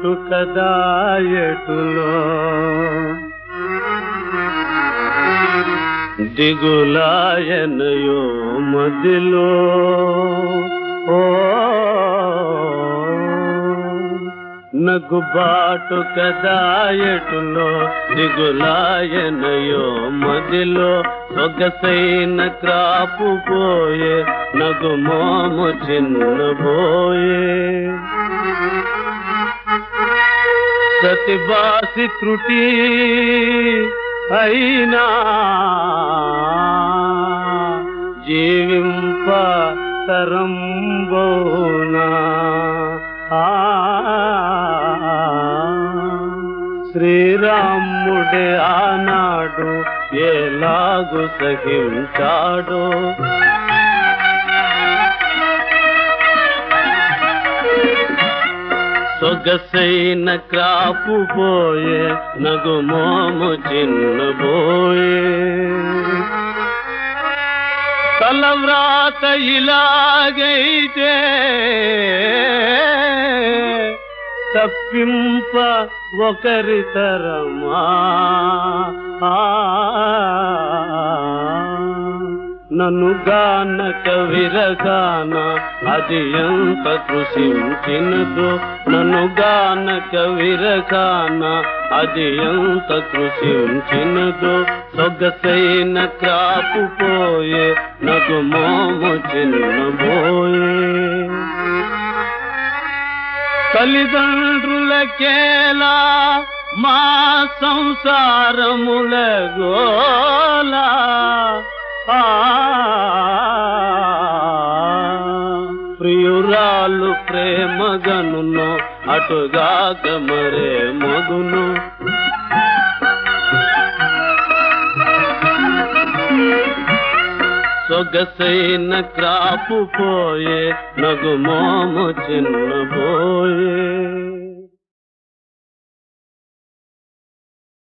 బాటు కదా ఎటులో దిగులాయనయో మదిలో ఓ నగు బాటు కదా ఎటులో దిగులాయనయో మదిలో సొగసైన క్రాపు పోయే నగు మోము చిన్నబోయే సతిబాసి త్రుటి అయినా జీవింప తరంబోనా ఆ శ్రీరాముడే ఆనాడు ఎలాగు సహించాడో సొగసైన క్రాపు పోయే నగు మోము చిన్నబోయే తలవ్రాత ఇలాగైతే తప్పింప ఒకరి తరమా ఆ, నన్ను గానక విరగాన అది ఎంత కృషించినదో నన్ను గానక విరగాన అది ఎంత కృషించినదో సొగసైన క్రాపు పోయే నగు మోము చిన్నబోయే తల్లిదండ్రులకేలా మా సంసారముల గోలా ఆ, ప్రియురాలు ప్రేమగనును అటుగాక మరే మగును సొగసైన క్రాపు పోయే నగు మోము చిన్నబోయే